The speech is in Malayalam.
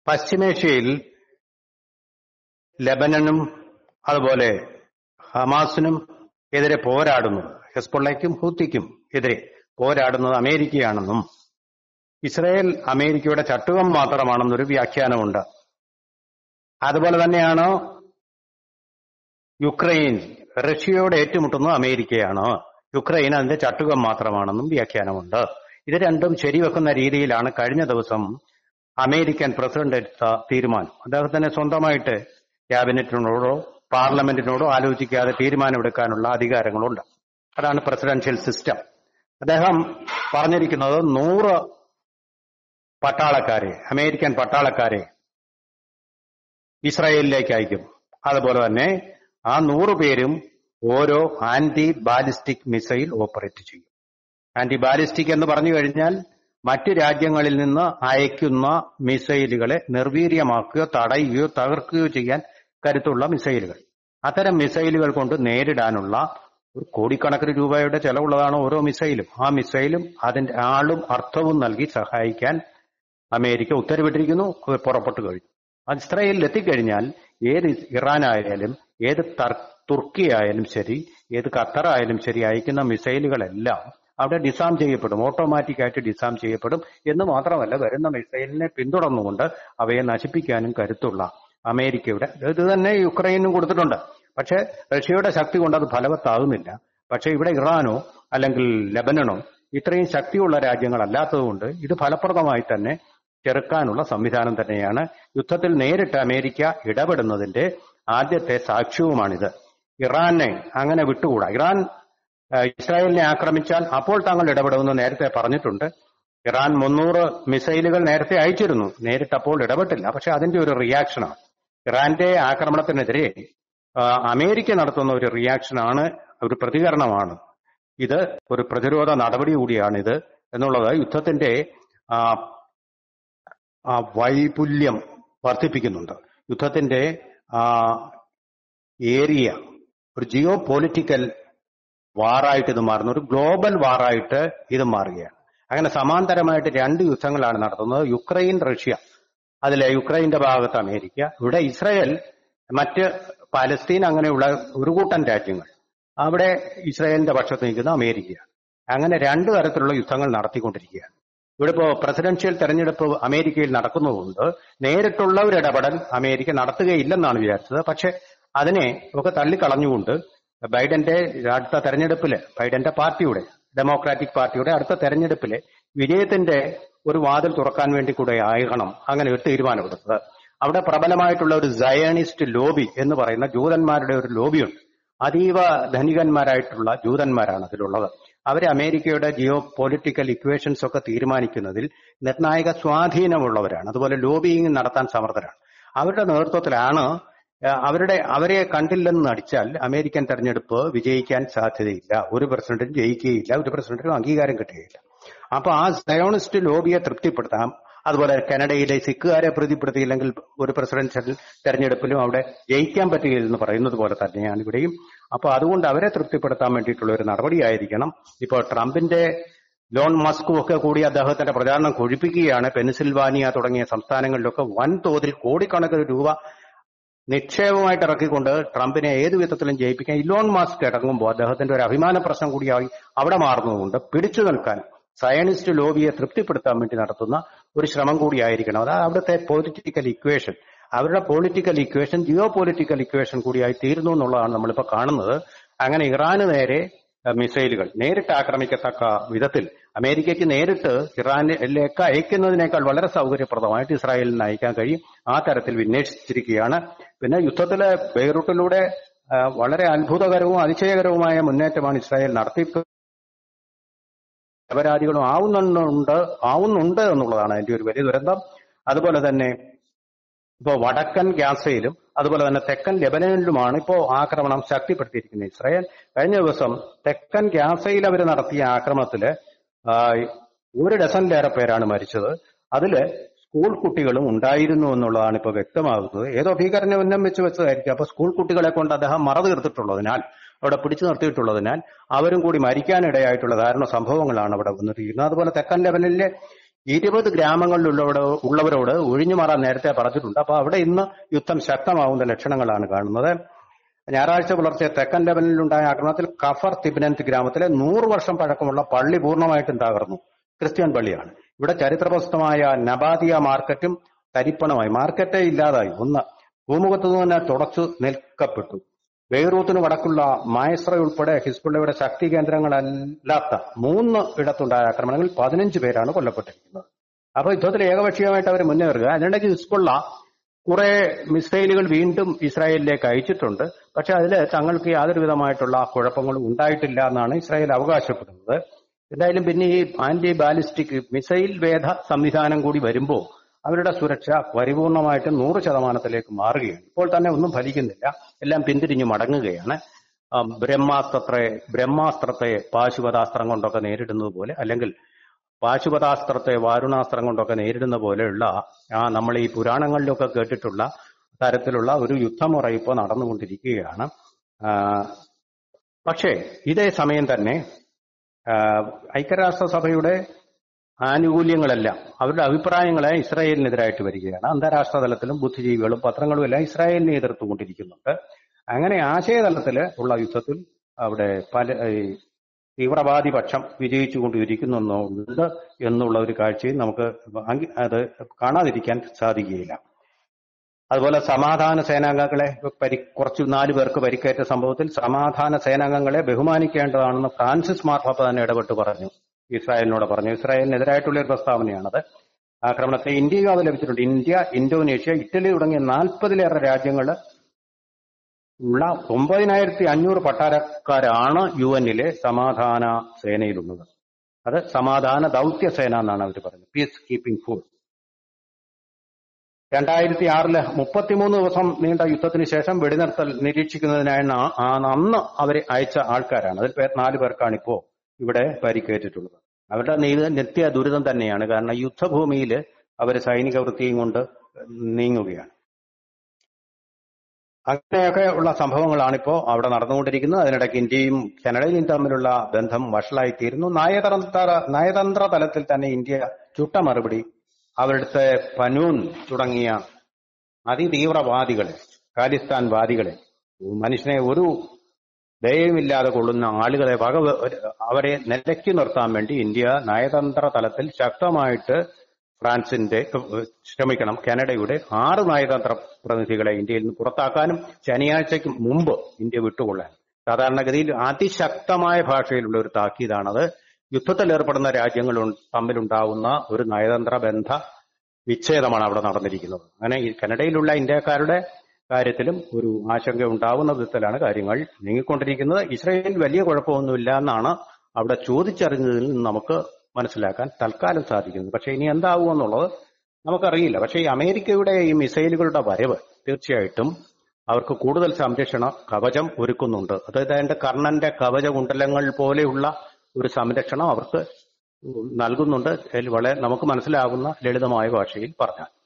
പശ്ചിമേഷ്യയിൽ ലബനനും അതുപോലെ ഹമാസിനും എതിരെ പോരാടുന്നത് ഹെസ്ബുള്ളയ്ക്കും ഹൂത്തിക്കും എതിരെ പോരാടുന്നത് അമേരിക്കയാണെന്നും ഇസ്രയേൽ അമേരിക്കയുടെ ചട്ടുകം മാത്രമാണെന്നൊരു വ്യാഖ്യാനമുണ്ട് അതുപോലെ തന്നെയാണ് യുക്രൈൻ റഷ്യയോട് ഏറ്റുമുട്ടുന്നത് അമേരിക്കയാണ് യുക്രൈൻ അതിന്റെ ചട്ടുകം മാത്രമാണെന്നും വ്യാഖ്യാനമുണ്ട് ഇത് രണ്ടും ശരിവെക്കുന്ന രീതിയിലാണ് കഴിഞ്ഞ ദിവസം അമേരിക്കൻ പ്രസിഡന്റ് എടുത്ത തീരുമാനം അദ്ദേഹത്തിന് സ്വന്തമായിട്ട് ക്യാബിനറ്റിനോടോ പാർലമെന്റിനോടോ ആലോചിക്കാതെ തീരുമാനമെടുക്കാനുള്ള അധികാരങ്ങളുണ്ട് അതാണ് പ്രസിഡൻഷ്യൽ സിസ്റ്റം അദ്ദേഹം പറഞ്ഞിരിക്കുന്നത് നൂറ് പട്ടാളക്കാരെ അമേരിക്കൻ പട്ടാളക്കാരെ ഇസ്രായേലിലേക്ക് അയക്കും അതുപോലെ തന്നെ ആ നൂറ് പേരും ഓരോ ആന്റി ബാലിസ്റ്റിക് മിസൈൽ ഓപ്പറേറ്റ് ചെയ്യും ആന്റി ബാലിസ്റ്റിക് എന്ന് പറഞ്ഞു കഴിഞ്ഞാൽ മറ്റു രാജ്യങ്ങളിൽ നിന്ന് അയക്കുന്ന മിസൈലുകളെ നിർവീര്യമാക്കുകയോ തടയുകയോ തകർക്കുകയോ ചെയ്യാൻ കരുത്തുള്ള മിസൈലുകൾ അത്തരം മിസൈലുകൾ കൊണ്ട് നേരിടാനുള്ള ഒരു കോടിക്കണക്കിന് രൂപയുടെ ചെലവുള്ളതാണ് ഓരോ മിസൈലും ആ മിസൈലും അതിന്റെ ആളും അർത്ഥവും നൽകി സഹായിക്കാൻ അമേരിക്ക ഉത്തരവിട്ടിരിക്കുന്നു അത് പുറപ്പെട്ടു കഴിഞ്ഞു അത് ഇസ്രായേലിൽ എത്തിക്കഴിഞ്ഞാൽ ഏത് ഇറാനായാലും ഏത് തർ- തുർക്കി ആയാലും ശരി ഏത് ഖത്തർ ആയാലും ശരി അയക്കുന്ന മിസൈലുകളെല്ലാം അവിടെ ഡിസാം ചെയ്യപ്പെടും ഓട്ടോമാറ്റിക് ആയിട്ട് ഡിസാം ചെയ്യപ്പെടും എന്ന് മാത്രമല്ല വരുന്ന മിസൈലിനെ പിന്തുടർന്നുകൊണ്ട് അവയെ നശിപ്പിക്കാനും കരുത്തുള്ള അമേരിക്കയുടെ ഇത് തന്നെ യുക്രൈനും കൊടുത്തിട്ടുണ്ട് പക്ഷെ റഷ്യയുടെ ശക്തി കൊണ്ട് അത് ഫലവത്താകുന്നില്ല പക്ഷെ ഇവിടെ ഇറാനോ അല്ലെങ്കിൽ ലബനനോ ഇത്രയും ശക്തിയുള്ള രാജ്യങ്ങളല്ലാത്തതുകൊണ്ട് ഇത് ഫലപ്രദമായി തന്നെ ചെറുക്കാനുള്ള സംവിധാനം തന്നെയാണ് യുദ്ധത്തിൽ നേരിട്ട് അമേരിക്ക ഇടപെടുന്നതിന്റെ ആദ്യത്തെ സാക്ഷ്യവുമാണിത് ഇറാനെ അങ്ങനെ വിട്ടുകൂടാ ഇറാൻ ആ, ഇസ്രായേലിനെ ആക്രമിച്ചാൽ അപ്പോൾ താങ്കൾ ഇടപെടുമെന്ന് നേരത്തെ പറഞ്ഞിട്ടുണ്ട് ഇറാൻ മുന്നൂറ് മിസൈലുകൾ നേരത്തെ അയച്ചിരുന്നു നേരിട്ട് അപ്പോൾ ഇടപെട്ടില്ല പക്ഷെ അതിന്റെ ഒരു റിയാക്ഷനാണ് ഇറാന്റെ ആക്രമണത്തിനെതിരെ ആ, അമേരിക്ക നടത്തുന്ന ഒരു റിയാക്ഷനാണ് ഒരു പ്രതികരണമാണ് ഇത് ഒരു പ്രതിരോധ നടപടി കൂടിയാണിത് എന്നുള്ളത് യുദ്ധത്തിന്റെ ആ, ആ വൈപുല്യം വർദ്ധിപ്പിക്കുന്നുണ്ട് യുദ്ധത്തിന്റെ ആ ഏരിയ ഒരു ജിയോ പൊളിറ്റിക്കൽ വാറായിട്ട് ഇത് മാറുന്നു ഒരു ഗ്ലോബൽ വാറായിട്ട് ഇത് മാറുകയാണ് അങ്ങനെ സമാന്തരമായിട്ട് രണ്ട് യുദ്ധങ്ങളാണ് നടത്തുന്നത് യുക്രൈൻ റഷ്യ അതിലെ യുക്രൈന്റെ ഭാഗത്ത് അമേരിക്ക ഇവിടെ ഇസ്രായേൽ മറ്റ് പാലസ്തീൻ അങ്ങനെയുള്ള ഒരു കൂട്ടം രാജ്യങ്ങൾ അവിടെ ഇസ്രായേലിന്റെ പക്ഷത്ത് നിൽക്കുന്ന അമേരിക്ക അങ്ങനെ രണ്ടു തരത്തിലുള്ള യുദ്ധങ്ങൾ നടത്തിക്കൊണ്ടിരിക്കുകയാണ് ഇവിടെ ഇപ്പോ പ്രസിഡൻഷ്യൽ തെരഞ്ഞെടുപ്പ് അമേരിക്കയിൽ നടക്കുന്നതുകൊണ്ട് നേരിട്ടുള്ള ഒരു ഇടപെടൽ അമേരിക്ക നടത്തുകയില്ലെന്നാണ് വിചാരിച്ചത് പക്ഷെ അതിനെ ഒക്കെ തള്ളിക്കളഞ്ഞുകൊണ്ട് ബൈഡന്റെ അടുത്ത തെരഞ്ഞെടുപ്പില് ബൈഡന്റെ പാർട്ടിയുടെ ഡെമോക്രാറ്റിക് പാർട്ടിയുടെ അടുത്ത തെരഞ്ഞെടുപ്പിലെ വിജയത്തിന്റെ ഒരു വാതിൽ തുറക്കാൻ വേണ്ടി കൂടെ ആകണം അങ്ങനെ ഒരു തീരുമാനമെടുത്തത് അവിടെ പ്രബലമായിട്ടുള്ള ഒരു സയണിസ്റ്റ് ലോബി എന്ന് പറയുന്ന ജൂതന്മാരുടെ ഒരു ലോബിയുണ്ട് അതീവ ധനികന്മാരായിട്ടുള്ള ജൂതന്മാരാണ് അതിലുള്ളത് അവരെ അമേരിക്കയുടെ ജിയോ പൊളിറ്റിക്കൽ ഇക്വേഷൻസ് ഒക്കെ തീരുമാനിക്കുന്നതിൽ നിർണായക സ്വാധീനമുള്ളവരാണ് അതുപോലെ ലോബിയിങ് നടത്താൻ സമർത്ഥരാണ് അവരുടെ നേതൃത്വത്തിലാണ് ഏഹ്, അവരുടെ അവരെ കണ്ടില്ലെന്ന് നടിച്ചാൽ അമേരിക്കൻ തെരഞ്ഞെടുപ്പ് വിജയിക്കാൻ സാധ്യതയില്ല ഒരു പ്രസിഡന്റും ജയിക്കുകയില്ല ഒരു പ്രസിഡന്റിനും അംഗീകാരം കിട്ടുകയില്ല അപ്പൊ ആ സയോണിസ്റ്റ് ലോബിയെ തൃപ്തിപ്പെടുത്താം അതുപോലെ കാനഡയിലെ സിഖുകാരെ പ്രീതിപ്പെടുത്തിയില്ലെങ്കിൽ ഒരു പ്രസിഡൻഷ്യൽ തെരഞ്ഞെടുപ്പിലും അവിടെ ജയിക്കാൻ പറ്റുകയില്ലെന്ന് പറയുന്നത് പോലെ തന്നെയാണ് ഇവിടെയും അപ്പൊ അതുകൊണ്ട് അവരെ തൃപ്തിപ്പെടുത്താൻ വേണ്ടിയിട്ടുള്ള ഒരു നടപടിയായിരിക്കണം ഇപ്പോൾ ട്രംപിന്റെ ലോൺ മസ്കും ഒക്കെ കൂടി അദ്ദേഹത്തിന്റെ പ്രചാരണം കൊഴിപ്പിക്കുകയാണ് പെൻസിൽവാനിയ തുടങ്ങിയ സംസ്ഥാനങ്ങളിലൊക്കെ വൻതോതിൽ കോടിക്കണക്കിന് രൂപ നിക്ഷേപമായിട്ട് ഇറക്കിക്കൊണ്ട് ട്രംപിനെ ഏത് വിധത്തിലും ജയിപ്പിക്കാൻ ഇലോൺ മാസ്ക് ഇറങ്ങുമ്പോൾ അദ്ദേഹത്തിന്റെ ഒരു അഭിമാന പ്രശ്നം കൂടിയായി അവിടെ മാറുന്നതുകൊണ്ട് പിടിച്ചു നിൽക്കാൻ സയനിസ്റ്റ് ലോബിയെ തൃപ്തിപ്പെടുത്താൻ വേണ്ടി നടത്തുന്ന ഒരു ശ്രമം കൂടിയായിരിക്കണം അത് അവിടുത്തെ പൊളിറ്റിക്കൽ ഇക്വേഷൻ അവരുടെ political equation geopolitical equation കൂടിയായി തീരുന്നു എന്നുള്ളതാണ് നമ്മളിപ്പോ കാണുന്നത് അങ്ങനെ ഇറാന് നേരെ അഹ്, മിസൈലുകൾ നേരിട്ട് ആക്രമിക്കത്തക്ക വിധത്തിൽ അമേരിക്കയ്ക്ക് നേരിട്ട് ഇറാനിലേക്ക് അയക്കുന്നതിനേക്കാൾ വളരെ സൗകര്യപ്രദമായിട്ട് ഇസ്രായേലിന് അയക്കാൻ കഴിയും ആ തരത്തിൽ വിന്യസിച്ചിരിക്കുകയാണ് പിന്നെ യുദ്ധത്തിലെ ബെയ്റൂട്ടിലൂടെ ആ, വളരെ അത്ഭുതകരവും അതിശയകരവുമായ മുന്നേറ്റമാണ് ഇസ്രായേൽ നടത്തി അപരാധികളും ആവുന്നുണ്ട് ആവുന്നുണ്ട് എന്നുള്ളതാണ് അതിന്റെ ഒരു വലിയ ദുരന്തം അതുപോലെ തന്നെ ഇപ്പോ വടക്കൻ ഗ്യാസയിലും അതുപോലെ തന്നെ തെക്കൻ ലെബനനിലുമാണ് ഇപ്പോ ആക്രമണം ശക്തിപ്പെടുത്തിയിരിക്കുന്നത് ഇസ്രായേൽ കഴിഞ്ഞ ദിവസം തെക്കൻ ഗ്യാസയിൽ അവർ നടത്തിയ ആക്രമണത്തില് ആ, ഒരു ഡസനിലേറെ പേരാണ് മരിച്ചത് അതില് സ്കൂൾ കുട്ടികളും ഉണ്ടായിരുന്നു എന്നുള്ളതാണ് ഇപ്പൊ വ്യക്തമാകുന്നത് ഏതോ ഭീകരനെ ഉന്നം വെച്ച് വെച്ചതായിരിക്കും അപ്പൊ സ്കൂൾ കുട്ടികളെ കൊണ്ട് അദ്ദേഹം മറ തീർത്തിട്ടുള്ളതിനാൽ അവിടെ പിടിച്ചു നിർത്തിയിട്ടുള്ളതിനാൽ അവരും കൂടി മരിക്കാനിടയായിട്ടുള്ള ധാരണ സംഭവങ്ങളാണ് അവിടെ വന്നിരിക്കുന്നത് അതുപോലെ തെക്കൻ ലെബനിലെ ഇരുപത് ഗ്രാമങ്ങളിലുള്ളവരോട് ഉള്ളവരോട് ഒഴിഞ്ഞു മാറാൻ നേരത്തെ പറഞ്ഞിട്ടുണ്ട് അപ്പൊ അവിടെ ഇന്ന് യുദ്ധം ശക്തമാവുന്ന ലക്ഷണങ്ങളാണ് കാണുന്നത് ഞായറാഴ്ച പുലർച്ചെ തെക്കൻ ലെബനിലുണ്ടായ ആക്രമണത്തിൽ കഫർ തിബിനന്ത് ഗ്രാമത്തിലെ നൂറ് വർഷം പഴക്കമുള്ള പള്ളി പൂർണ്ണമായിട്ടും തകർന്നു ക്രിസ്ത്യൻ പള്ളിയാണ് ഇവിടെ ചരിത്രപ്രസിദ്ധമായ നബാദിയ മാർക്കറ്റും തരിപ്പണമായി മാർക്കറ്റേ ഇല്ലാതായി ഒന്ന് ഭൂമുഖത്തു നിന്ന് തന്നെ തുടച്ചു നിൽക്കപ്പെട്ടു ബെയ്റൂത്തിന് വടക്കുള്ള മായസ്ര ഉൾപ്പെടെ ഹിസ്ബുള്ളയുടെ ശക്തി കേന്ദ്രങ്ങളല്ലാത്ത മൂന്ന് ഇടത്തുണ്ടായ ആക്രമണങ്ങളിൽ പതിനഞ്ച് പേരാണ് കൊല്ലപ്പെട്ടിരിക്കുന്നത് അപ്പൊ യുദ്ധത്തിൽ ഏകപക്ഷീയമായിട്ട് അവർ മുന്നേറുക അതിനിടയ്ക്ക് ഹിസ്ബുള്ള കുറെ മിസൈലുകൾ വീണ്ടും ഇസ്രായേലിലേക്ക് അയച്ചിട്ടുണ്ട് പക്ഷെ അതിൽ തങ്ങൾക്ക് യാതൊരു വിധമായിട്ടുള്ള കുഴപ്പങ്ങളും ഉണ്ടായിട്ടില്ല എന്നാണ് ഇസ്രായേൽ അവകാശപ്പെടുന്നത് എന്തായാലും പിന്നെ ഈ ആന്റി ബാലിസ്റ്റിക് മിസൈൽ വേധ സംവിധാനം കൂടി വരുമ്പോൾ അവരുടെ സുരക്ഷ പരിപൂർണമായിട്ടും നൂറ് ശതമാനത്തിലേക്ക് മാറുകയാണ് ഇപ്പോൾ തന്നെ ഒന്നും ഫലിക്കുന്നില്ല എല്ലാം പിന്തിരിഞ്ഞു മടങ്ങുകയാണ് ആ, ബ്രഹ്മാസ്ത്രത്തെ ബ്രഹ്മാസ്ത്രത്തെ പാശുപതാസ്ത്രം കൊണ്ടൊക്കെ നേരിടുന്നത് പോലെ അല്ലെങ്കിൽ പാശുപതാസ്ത്രത്തെ വാരുണാസ്ത്രം കൊണ്ടൊക്കെ നേരിടുന്ന പോലെയുള്ള ആ നമ്മൾ ഈ പുരാണങ്ങളിലൊക്കെ കേട്ടിട്ടുള്ള തരത്തിലുള്ള ഒരു യുദ്ധമുറ ഇപ്പോൾ നടന്നുകൊണ്ടിരിക്കുകയാണ് ആ, പക്ഷേ ഇതേ സമയം തന്നെ ആ, ഐക്യരാഷ്ട്രസഭയുടെ ആനുകൂല്യങ്ങളെല്ലാം അവരുടെ അഭിപ്രായങ്ങളെ ഇസ്രായേലിനെതിരായിട്ട് വരികയാണ് അന്താരാഷ്ട്ര തലത്തിലും ബുദ്ധിജീവികളും പത്രങ്ങളും എല്ലാം ഇസ്രായേലിനെ എതിർത്തുകൊണ്ടിരിക്കുന്നുണ്ട് അങ്ങനെ ആശയതലത്തിൽ ഉള്ള യുദ്ധത്തിൽ അവിടെ പല ഈ തീവ്രവാദി പക്ഷം വിജയിച്ചുകൊണ്ടിരിക്കുന്നുണ്ട് എന്നുള്ള ഒരു കാഴ്ചയും നമുക്ക് അങ്കി- അത് കാണാതിരിക്കാൻ സാധിക്കുകയില്ല അതുപോലെ സമാധാന സേനാംഗങ്ങളെ പരി കുറച്ച് നാല് പേർക്ക് പരിക്കേറ്റ സംഭവത്തിൽ സമാധാന സേനാംഗങ്ങളെ ബഹുമാനിക്കേണ്ടതാണെന്ന് ഫ്രാൻസിസ് മാർപ്പാപ്പ തന്നെ ഇടപെട്ട് പറഞ്ഞു ഇസ്രായേലിനോട് പറഞ്ഞു ഇസ്രായേലിനെതിരായിട്ടുള്ള ഒരു പ്രസ്താവനയാണത് ആക്രമണത്തെ ഇന്ത്യയും അത് ലഭിച്ചിട്ടുണ്ട് ഇന്ത്യ ഇന്തോനേഷ്യ ഇറ്റലി തുടങ്ങിയ നാൽപ്പതിലേറെ രാജ്യങ്ങൾ ഉള്ള ഒമ്പതിനായിരത്തി അഞ്ഞൂറ് പട്ടാരക്കാരാണ് യു എന്നിലെ സമാധാന സേനയിലുള്ളത് അത് സമാധാന ദൗത്യ സേന എന്നാണ് അവർ പറയുന്നത് പീസ് കീപ്പിംഗ് ഫോഴ്സ് രണ്ടായിരത്തി ആറില് മുപ്പത്തിമൂന്ന് ദിവസം നീണ്ട യുദ്ധത്തിന് ശേഷം വെടിനിർത്തൽ നിരീക്ഷിക്കുന്നതിനാണ് ആ- ആ അന്ന് അവർ അയച്ച ആൾക്കാരാണ് അതിൽ പേർ നാല് പേർക്കാണ് ഇപ്പോ ഇവിടെ പരിക്കേറ്റിട്ടുള്ളത് അവരുടെ നീ- നിത്യ ദുരിതം തന്നെയാണ് കാരണം യുദ്ധഭൂമിയിൽ അവർ സൈനിക വൃത്തിയും കൊണ്ട് നീങ്ങുകയാണ് അങ്ങനെയൊക്കെ ഉള്ള സംഭവങ്ങളാണ് ഇപ്പോൾ അവിടെ നടന്നുകൊണ്ടിരിക്കുന്നത് അതിനിടയ്ക്ക് ഇന്ത്യയും കാനഡയും തമ്മിലുള്ള ബന്ധം വഷളായിത്തീരുന്നു നയതന്ത്ര നയതന്ത്ര തലത്തിൽ തന്നെ ഇന്ത്യ ചുട്ട മറുപടി അവരുടെ പനൂൻ തുടങ്ങിയ അതിതീവ്രവാദികളെ ഖാലിസ്ഥാൻ വാദികളെ മനുഷ്യനെ ഒരു ദയവുമില്ലാതെ കൊള്ളുന്ന ആളുകളെ വക അവരെ നിലയ്ക്ക് നിർത്താൻ വേണ്ടി ഇന്ത്യ നയതന്ത്ര തലത്തിൽ ശക്തമായിട്ട് ഫ്രാൻസിന്റെ ഏഹ്, ക്ഷമിക്കണം കാനഡയുടെ ആറ് നയതന്ത്ര പ്രതിനിധികളെ ഇന്ത്യയിൽ നിന്ന് പുറത്താക്കാനും ശനിയാഴ്ചയ്ക്ക് മുമ്പ് ഇന്ത്യ വിട്ടുകൊള്ളാൻ സാധാരണഗതിയിൽ അതിശക്തമായ ഭാഷയിലുള്ള ഒരു താക്കീതാണത് യുദ്ധത്തിൽ ഏർപ്പെടുന്ന രാജ്യങ്ങൾ തമ്മിലുണ്ടാവുന്ന ഒരു നയതന്ത്ര ബന്ധ വിച്ഛേദമാണ് അവിടെ നടന്നിരിക്കുന്നത് അങ്ങനെ ഈ കനഡയിലുള്ള ഇന്ത്യക്കാരുടെ കാര്യത്തിലും ഒരു ആശങ്ക ഉണ്ടാവുന്ന വിധത്തിലാണ് കാര്യങ്ങൾ നീങ്ങിക്കൊണ്ടിരിക്കുന്നത് ഇസ്രയേൽ വലിയ കുഴപ്പമൊന്നുമില്ല എന്നാണ് അവിടെ ചോദിച്ചറിഞ്ഞതിൽ നിന്ന് നമുക്ക് മനസ്സിലാക്കാൻ തൽക്കാലം സാധിക്കുന്നത് പക്ഷെ ഇനി എന്താവും എന്നുള്ളത് നമുക്കറിയില്ല പക്ഷേ ഈ അമേരിക്കയുടെ ഈ മിസൈലുകളുടെ വരവ് തീർച്ചയായിട്ടും അവർക്ക് കൂടുതൽ സംരക്ഷണ കവചം ഒരുക്കുന്നുണ്ട് അതായത് അതിന്റെ കർണന്റെ കവചകുണ്ടലങ്ങൾ പോലെയുള്ള ഒരു സംരക്ഷണം അവർക്ക് നൽകുന്നുണ്ട് അതിൽ വളരെ നമുക്ക് മനസ്സിലാകുന്ന ലളിതമായ ഭാഷയിൽ പറഞ്ഞാൽ